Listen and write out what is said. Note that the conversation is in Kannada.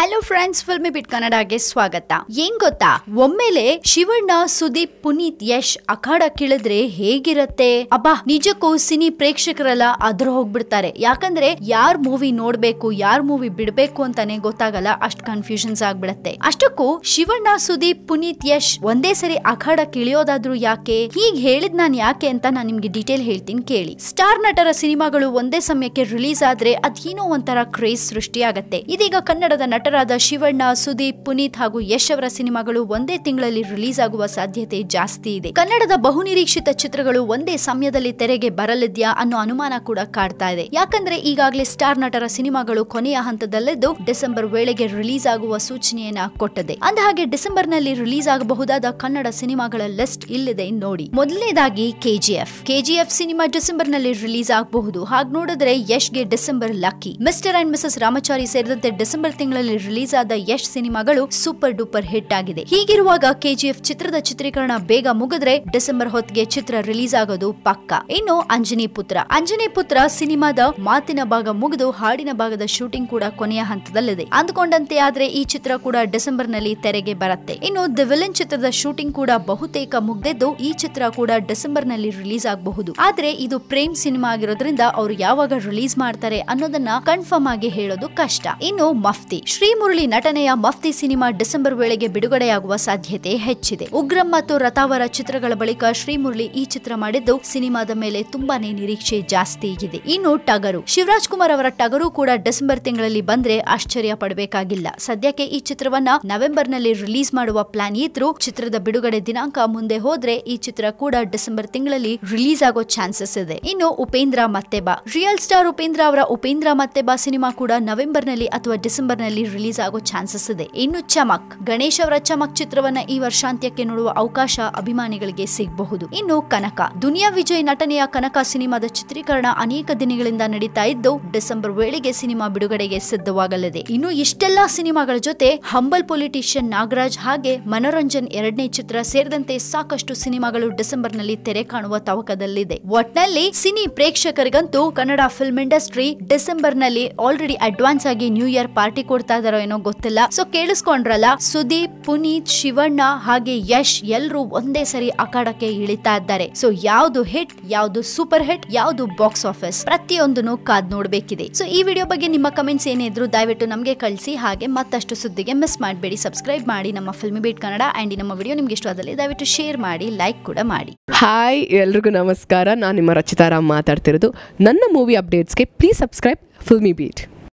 ಹಲೋ ಫ್ರೆಂಡ್ಸ್ ಫಿಲ್ಮಿ ಬಿಟ್ ಕನ್ನಡಗೆ ಸ್ವಾಗತ ಏನ್ ಗೊತ್ತಾ ಒಮ್ಮೆಲೆ ಶಿವಣ್ಣ ಸುದೀಪ್ ಪುನೀತ್ ಯಶ್ ಅಖಾಡ ಕೇಳಿದ್ರೆ ಹೇಗಿರತ್ತೆ ಅಬ್ಬಾ ನಿಜಕ್ಕೂ ಸಿನಿ ಪ್ರೇಕ್ಷಕರೆಲ್ಲ ಅದ್ರ ಹೋಗ್ಬಿಡ್ತಾರೆ ಯಾಕಂದ್ರೆ ಯಾರ್ ಮೂವಿ ನೋಡ್ಬೇಕು ಯಾರ್ ಮೂವಿ ಬಿಡ್ಬೇಕು ಅಂತಾನೆ ಗೊತ್ತಾಗಲ್ಲ ಅಷ್ಟ್ ಕನ್ಫ್ಯೂಷನ್ಸ್ ಆಗ್ಬಿಡತ್ತೆ ಅಷ್ಟಕ್ಕೂ ಶಿವಣ್ಣ ಸುದೀಪ್ ಪುನೀತ್ ಯಶ್ ಒಂದೇ ಸರಿ ಅಖಾಡ ಕಿಳಿಯೋದಾದ್ರೂ ಯಾಕೆ ಹೀಗ್ ಹೇಳಿದ್ ನಾನ್ ಯಾಕೆ ಅಂತ ನಾನ್ ನಿಮ್ಗೆ ಡೀಟೇಲ್ ಹೇಳ್ತೀನಿ ಕೇಳಿ ಸ್ಟಾರ್ ನಟರ ಸಿನಿಮಾಗಳು ಒಂದೇ ಸಮಯಕ್ಕೆ ರಿಲೀಸ್ ಆದ್ರೆ ಅದೇನೋ ಒಂಥರ ಕ್ರೇಜ್ ಸೃಷ್ಟಿಯಾಗತ್ತೆ ಇದೀಗ ಕನ್ನಡದ ನಟರಾದ ಶಿವಣ್ಣ ಸುದೀಪ್ ಪುನೀತ್ ಹಾಗೂ ಯಶ್ ಅವರ ಸಿನಿಮಾಗಳು ಒಂದೇ ತಿಂಗಳಲ್ಲಿ ರಿಲೀಸ್ ಆಗುವ ಸಾಧ್ಯತೆ ಜಾಸ್ತಿ ಇದೆ ಕನ್ನಡದ ಬಹುನಿರೀಕ್ಷಿತ ಚಿತ್ರಗಳು ಒಂದೇ ಸಮಯದಲ್ಲಿ ತೆರೆಗೆ ಬರಲಿದ್ಯಾ ಅನ್ನೋ ಅನುಮಾನ ಕೂಡ ಕಾಡ್ತಾ ಇದೆ ಯಾಕಂದ್ರೆ ಈಗಾಗಲೇ ಸ್ಟಾರ್ ನಟರ ಸಿನಿಮಾಗಳು ಕೊನೆಯ ಹಂತದಲ್ಲಿದ್ದು ಡಿಸೆಂಬರ್ ವೇಳೆಗೆ ರಿಲೀಸ್ ಆಗುವ ಸೂಚನೆಯನ್ನ ಕೊಟ್ಟದೆ ಅಂದಹಾಗೆ ಡಿಸೆಂಬರ್ ನಲ್ಲಿ ರಿಲೀಸ್ ಆಗಬಹುದಾದ ಕನ್ನಡ ಸಿನಿಮಾಗಳ ಲಿಸ್ಟ್ ಇಲ್ಲಿದೆ ನೋಡಿ ಮೊದಲನೇದಾಗಿ ಕೆಜಿಎಫ್ ಕೆಜಿಎಫ್ ಸಿನಿಮಾ ಡಿಸೆಂಬರ್ ನಲ್ಲಿ ರಿಲೀಸ್ ಆಗಬಹುದು ಹಾಗೆ ನೋಡಿದ್ರೆ ಯಶ್ಗೆ December lucky Mr and Mrs Ramachari ಸೇರಿದಂತೆ ಡಿಸೆಂಬರ್ ತಿಂಗಳಲ್ಲಿ ರಿಲೀಸ್ ಆದ ಯಶ್ ಸಿನಿಮಾಗಳು ಸೂಪರ್ ಡೂಪರ್ ಹಿಟ್ ಆಗಿದೆ ಹೀಗಿರುವಾಗ ಕೆಜಿಎಫ್ ಚಿತ್ರದ ಚಿತ್ರೀಕರಣ ಬೇಗ ಮುಗಿದ್ರೆ ಡಿಸೆಂಬರ್ ಹೊತ್ತಿಗೆ ಚಿತ್ರ ರಿಲೀಸ್ ಆಗೋದು ಪಕ್ಕ ಇನ್ನು ಅಂಜನಿ ಪುತ್ರ ಅಂಜನಿ ಪುತ್ರ ಸಿನಿಮಾದ ಮಾತಿನ ಭಾಗ ಮುಗಿದು ಹಾಡಿನ ಭಾಗದ ಶೂಟಿಂಗ್ ಕೂಡ ಕೊನೆಯ ಹಂತದಲ್ಲಿದೆ ಅಂದುಕೊಂಡಂತೆ ಆದ್ರೆ ಈ ಚಿತ್ರ ಕೂಡ ಡಿಸೆಂಬರ್ ನಲ್ಲಿ ತೆರೆಗೆ ಬರುತ್ತೆ ಇನ್ನು ದಿ ವಿಲನ್ ಚಿತ್ರದ ಶೂಟಿಂಗ್ ಕೂಡ ಬಹುತೇಕ ಮುಗ್ದಿದ್ದು ಈ ಚಿತ್ರ ಕೂಡ ಡಿಸೆಂಬರ್ ನಲ್ಲಿ ರಿಲೀಸ್ ಆಗಬಹುದು ಆದ್ರೆ ಇದು ಪ್ರೇಮ್ ಸಿನಿಮಾ ಆಗಿರೋದ್ರಿಂದ ಅವರು ಯಾವಾಗ ರಿಲೀಸ್ ಮಾಡ್ತಾರೆ ಅನ್ನೋದನ್ನ ಕನ್ಫರ್ಮ್ ಆಗಿ ಹೇಳೋದು ಕಷ್ಟ ಇನ್ನು ಮಫ್ತಿ ಶ್ರೀಮುರಳಿ ನಟನೆಯ ಮಫ್ತಿ ಸಿನಿಮಾ ಡಿಸೆಂಬರ್ ವೇಳೆಗೆ ಬಿಡುಗಡೆಯಾಗುವ ಸಾಧ್ಯತೆ ಹೆಚ್ಚಿದೆ ಉಗ್ರಂ ಮತ್ತು ರತಾವರ ಚಿತ್ರಗಳ ಬಳಿಕ ಶ್ರೀಮುರಳಿ ಈ ಚಿತ್ರ ಮಾಡಿದ್ದು ಸಿನಿಮಾದ ಮೇಲೆ ತುಂಬಾನೇ ನಿರೀಕ್ಷೆ ಜಾಸ್ತಿ ಇದೆ ಇನ್ನು ಟಗರು ಶಿವರಾಜ್ ಕುಮಾರ್ ಅವರ ಟಗರು ಕೂಡ ಡಿಸೆಂಬರ್ ತಿಂಗಳಲ್ಲಿ ಬಂದ್ರೆ ಆಶ್ಚರ್ಯ ಪಡಬೇಕಾಗಿಲ್ಲ ಸದ್ಯಕ್ಕೆ ಈ ಚಿತ್ರವನ್ನ ನವೆಂಬರ್ ನಲ್ಲಿ ರಿಲೀಸ್ ಮಾಡುವ ಪ್ಲಾನ್ ಇದ್ರು ಚಿತ್ರದ ಬಿಡುಗಡೆ ದಿನಾಂಕ ಮುಂದೆ ಹೋದ್ರೆ ಈ ಚಿತ್ರ ಕೂಡ ಡಿಸೆಂಬರ್ ತಿಂಗಳಲ್ಲಿ ರಿಲೀಸ್ ಆಗೋ ಚಾನ್ಸಸ್ ಇದೆ ಇನ್ನು ಉಪೇಂದ್ರ ಮತ್ತೆ ಬಾ ರಿಯಲ್ ಸ್ಟಾರ್ ಉಪೇಂದ್ರ ಅವರ ಉಪೇಂದ್ರ ಮತ್ತೆ ಬಾ ಸಿನಿಮಾ ಕೂಡ ನವೆಂಬರ್ ನಲ್ಲಿ ಅಥವಾ ಡಿಸೆಂಬರ್ ನಲ್ಲಿ ರಿಲೀಸ್ ಆಗೋ ಚಾನ್ಸಸ್ ಇದೆ ಇನ್ನು ಚಮಕ್ ಗಣೇಶ್ ಅವರ ಚಮಕ್ ಚಿತ್ರವನ್ನ ಈ ವರ್ಷಾಂತ್ಯಕ್ಕೆ ನೋಡುವ ಅವಕಾಶ ಅಭಿಮಾನಿಗಳಿಗೆ ಸಿಗಬಹುದು ಇನ್ನು ಕನಕ ದುನಿಯಾ ವಿಜಯ್ ನಟನೆಯ ಕನಕ ಸಿನಿಮಾದ ಚಿತ್ರೀಕರಣ ಅನೇಕ ದಿನಗಳಿಂದ ನಡೀತಾ ಇದ್ದು ಡಿಸೆಂಬರ್ ವೇಳೆಗೆ ಸಿನಿಮಾ ಬಿಡುಗಡೆಗೆ ಸಿದ್ಧವಾಗಲಿದೆ ಇನ್ನು ಇಷ್ಟೆಲ್ಲಾ ಸಿನಿಮಾಗಳ ಜೊತೆ ಹಂಬಲ್ ಪೊಲಿಟಿಷಿಯನ್ ನಾಗರಾಜ್ ಹಾಗೆ ಮನೋರಂಜನ್ ಎರಡನೇ ಚಿತ್ರ ಸೇರಿದಂತೆ ಸಾಕಷ್ಟು ಸಿನಿಮಾಗಳು ಡಿಸೆಂಬರ್ ನಲ್ಲಿ ತೆರೆ ಕಾಣುವ ತವಕದಲ್ಲಿದೆ ಒಟ್ನಲ್ಲಿ ಸಿನಿ ಪ್ರೇಕ್ಷಕರಿಗಂತೂ ಕನ್ನಡ ಫಿಲ್ಮ್ ಇಂಡಸ್ಟ್ರಿ ಡಿಸೆಂಬರ್ ನಲ್ಲಿ ಆಲ್ರೆಡಿ ಅಡ್ವಾನ್ಸ್ ಆಗಿ ನ್ಯೂ ಇಯರ್ ಪಾರ್ಟಿ ಕೊಡ್ತಾ ಇದಾರೋ ಏನೋ ಗೊತ್ತಿಲ್ಲ ಸೊ ಕೇಳಿಸ್ಕೊಂಡ್ರಲ್ಲ ಸುದೀಪ್ ಪುನೀತ್ ಶಿವಣ್ಣ ಹಾಗೆ ಯಶ್ ಎಲ್ರು ಒಂದೇ ಸರಿ ಅಖಾಡಕ್ಕೆ ಇಳಿತಾ ಇದ್ದಾರೆ ಸೊ ಯಾವ್ದು ಹಿಟ್ ಯಾವ್ದು ಸೂಪರ್ ಹಿಟ್ ಯಾವ್ದು ಬಾಕ್ಸ್ ಆಫೀಸ್ ಪ್ರತಿಯೊಂದನ್ನು ಕಾದ್ ನೋಡ್ಬೇಕಿದೆ ಸೊ ಈ ವಿಡಿಯೋ ಬಗ್ಗೆ ನಿಮ್ಮ ಕಮೆಂಟ್ಸ್ ಏನೇ ಇದ್ರು ದಯವಿಟ್ಟು ನಮಗೆ ಕಳಿಸಿ ಹಾಗೆ ಮತ್ತಷ್ಟು ಸುದ್ದಿಗೆ ಮಿಸ್ ಮಾಡಬೇಡಿ ಸಬ್ಸ್ಕ್ರೈಬ್ ಮಾಡಿ ನಮ್ಮ ಫಿಲ್ಮಿ ಬೀಟ್ ಕನ್ನಡ ಅಂಡ್ ನಮ್ಮ ವಿಡಿಯೋ ನಿಮ್ಗೆ ಇಷ್ಟವಾದಲ್ಲಿ ದಯವಿಟ್ಟು ಶೇರ್ ಮಾಡಿ ಲೈಕ್ ಕೂಡ ಮಾಡಿ ಹಾಯ್ ಎಲ್ರಿಗೂ ನಮಸ್ಕಾರ ನಾನು ನಿಮ್ಮ ರಚಿತಾರಾಮ್ ಮಾತಾಡ್ತಿರೋದು ನನ್ನ ಮೂವಿ ಅಪ್ಡೇಟ್ಸ್ಗೆ ಪ್ಲೀಸ್ ಸಬ್ಸ್ಕ್ರೈಬ್ ಫಿಲ್ಮಿ ಬೀಟ್